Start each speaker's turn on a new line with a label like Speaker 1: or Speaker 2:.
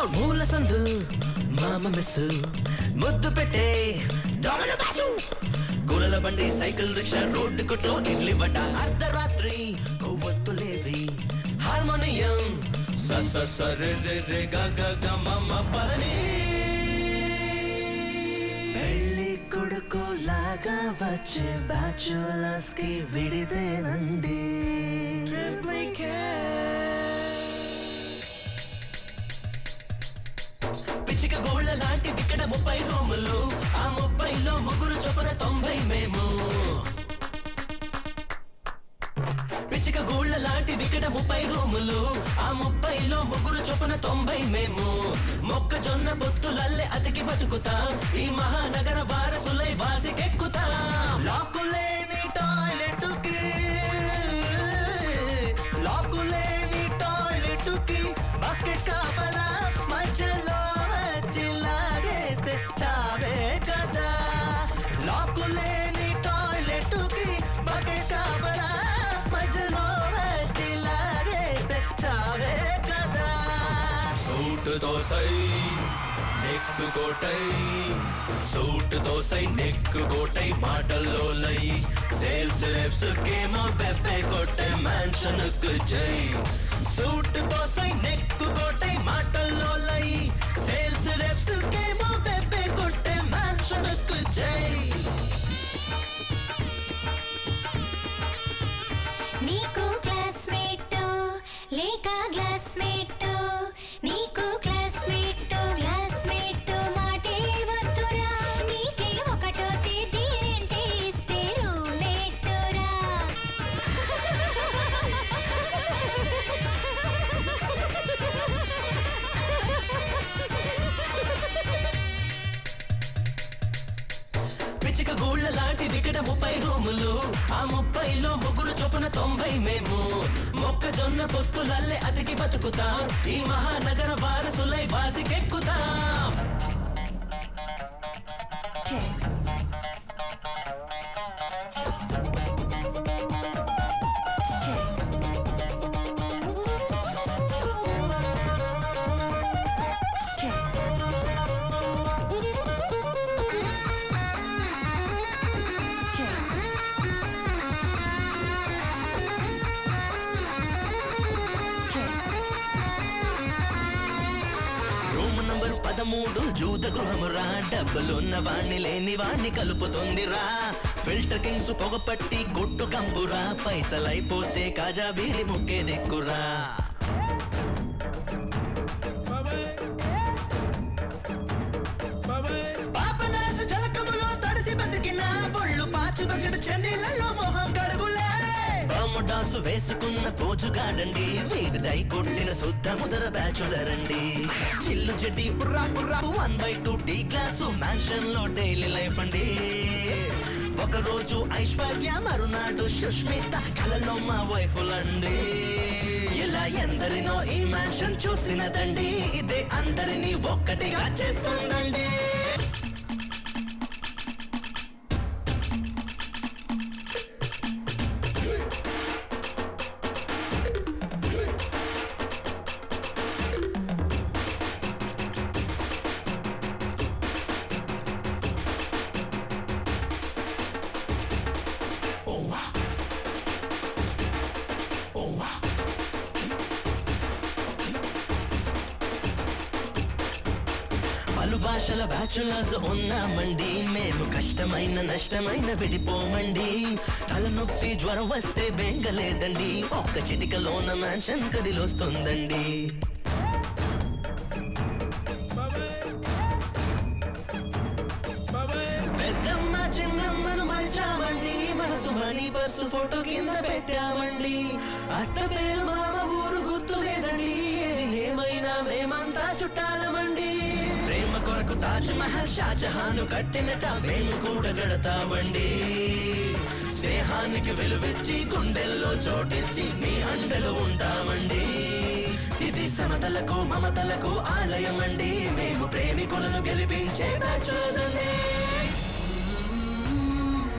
Speaker 1: మూల సందు మామ మెస్సు ముద్దు పెట్టే దొంగల బాసు గులల బండి సైకిల్ రిక్షా రోడ్డు కొట్లో ఇడ్లీ బండ అర్ధరాత్రి కొవ్వొత్తులేవి హార్మోనియం స స స రే రే రే గ గ గ మ మ పదని పెళ్లి కొడుకు లాగా వచ్చే బ్యాచులర్స్ కి విడిదేనండి పిచ్చిక గోళ్ళ లాంటి ఇక్కడ ముప్పై రూములు ఆ ముప్పైలో ముగ్గురు చొప్పున తొంభై మేము పిచ్చిక గోళ్ళ లాంటి ఇక్కడ ముప్పై రూములు ఆ ముప్పైలో ముగ్గురు చొప్పున తొంభై మేము మొక్కజొన్న పొత్తులల్లే అతికి బతుకుతాం ఈ మహానగర వారసులై వాసికెక్కుతాం లాక్కులేని టాయిలెట్ కి లాక్కులేని టాయిలెట్ కి బకెట్ కాపలా మధ్యలో వచ్చి లాగేస్తే చావే కదా లాక్కులేని టాయిలెట్ కి బకెట్ కాపలా మధ్యలో వచ్చి లాగేస్తే చావే కదా సూట్ దోసై నెక్కు కోటై సూట్ దోసై నెక్కు కోటై మాటల్లో లై సేల్స్ రెప్స్ కేమో పెప్పే కొట్టే మ్యాన్షన్ జై సూట్ దోసై నెక్కు కోటై మాటల్లో లై సేల్స్ రెప్స్ కేమో పెప్పే కొట్టే మ్యాన్షన్ జై
Speaker 2: నీకు క్లాస్మేట్ లేక క్లాస్మేట్ నీకు క్లాస్మేట్ క్లాస్మేట్ మాటే వద్దురా నీకే ఒకటో తేదీ రెంటే ఇస్తే రూమ్మేట్ రా
Speaker 1: పిచ్చిక గూళ్ళ లాంటి వికట ముప్పై రూములు ఆ ముప్పైలో ముగ్గురు చొప్పున తొంభై మేము మొక్కజొన్న పొత్తులల్లే అతికి బతుకుతాం ఈ మహానగర వారసులై వాసికెక్కుతాం రూమ్ నంబర్ పదమూడు జూత గృహమురా డబ్బులున్న వాణ్ణి లేని వాణ్ణి కలుపుతుందిరా ఫిల్టర్ కింగ్స్ పొగపట్టి కొట్టు కంపురా పైసలైపోతే కాజా బీడి ముక్కే దిక్కురా పాపనాశ జలకములో తడిసి బతికిన బొళ్ళు పాచు బకెట్ చెన్నీళ్ళలో మొహం కడుగులే బాముడాసు వేసుకున్న తోచుగాడండి వీడిదై కొట్టిన శుద్ధ ముదర బ్యాచులర్ అండి చిల్లు చెడ్డి బుర్రా బుర్రా one by two tea glass mansion లో డైలీ లైఫ్ అండి ఒక రోజు ఐశ్వర్య మరునాడు సుష్మిత కలలో మా వైఫులండి ఇలా ఎందరినో ఈ మ్యాన్షన్ చూసినదండి ఇదే అందరినీ ఒక్కటిగా చేస్తుందండి పలు భాషల బ్యాచులర్స్ ఉన్నామండి మేము కష్టమైన నష్టమైన విడిపోమండి తలనొప్పి జ్వరం వస్తే బెంగలేదండి ఒక్క చిటికలోన మ్యాన్షన్ కదిలొస్తుందండి పెద్దమ్మ చిన్నమ్మను మరిచామండి మనసు మనీ పర్సు ఫోటో కింద పెట్టామండి అత్త పేరు మామ ఊరు గుర్తు లేదండి ఏది ఏమైనా మేమంతా చుట్టాలమండి ప్రేమ కొరకు తాజ్ మహల్ షాజహాను కట్టినట మేము కూడా గడతామండి స్నేహానికి వెలువెచ్చి గుండెల్లో చోటిచ్చి మీ అండలో ఉంటామండి ఇది సమతలకు మమతలకు ఆలయమండి మేము ప్రేమికులను గెలిపించే బ్యాచులర్స్ అండి